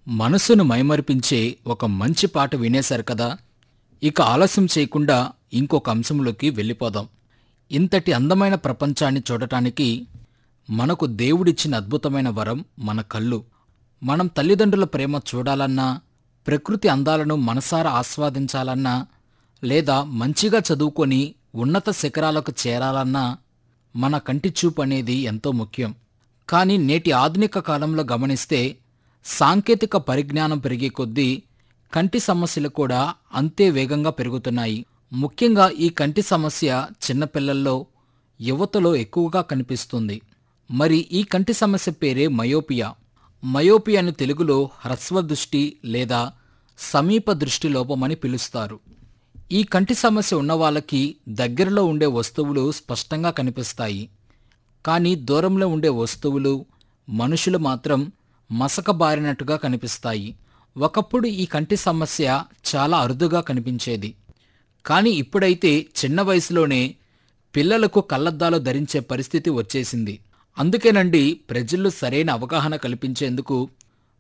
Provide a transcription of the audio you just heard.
మనసును మైమరిపించే ఒక మంచి పాట వినేశారు కదా ఇక ఆలస్యం చేయకుండా ఇంకొక అంశంలోకి వెళ్ళిపోదాం ఇంతటి అందమైన ప్రపంచాన్ని చూడటానికి మనకు దేవుడిచ్చిన అద్భుతమైన వరం మన కళ్ళు మనం తల్లిదండ్రుల ప్రేమ చూడాలన్నా ప్రకృతి అందాలను మనసారా ఆస్వాదించాలన్నా లేదా మంచిగా చదువుకొని ఉన్నత శిఖరాలకు చేరాలన్నా మన కంటి చూపు అనేది ఎంతో ముఖ్యం కానీ నేటి ఆధునిక కాలంలో గమనిస్తే సాంకేతిక పరిజ్ఞానం పెరిగే కొద్దీ కంటి సమస్యలు కూడా అంతే వేగంగా పెరుగుతున్నాయి ముఖ్యంగా ఈ కంటి సమస్య చిన్నపిల్లల్లో యువతలో ఎక్కువగా కనిపిస్తుంది మరి ఈ కంటి సమస్య పేరే మయోపియా మయోపియాను తెలుగులో హ్రస్వ దృష్టి లేదా సమీప దృష్టి లోపమని పిలుస్తారు ఈ కంటి సమస్య ఉన్న వాళ్ళకి దగ్గరలో ఉండే వస్తువులు స్పష్టంగా కనిపిస్తాయి కానీ దూరంలో ఉండే వస్తువులు మనుషులు మాత్రం మసకబారినట్టుగా కనిపిస్తాయి ఒకప్పుడు ఈ కంటి సమస్య చాలా అరుదుగా కనిపించేది కానీ ఇప్పుడైతే చిన్న వయసులోనే పిల్లలకు కళ్లద్దాలు ధరించే పరిస్థితి వచ్చేసింది అందుకేనండి ప్రజల్లో సరైన అవగాహన కల్పించేందుకు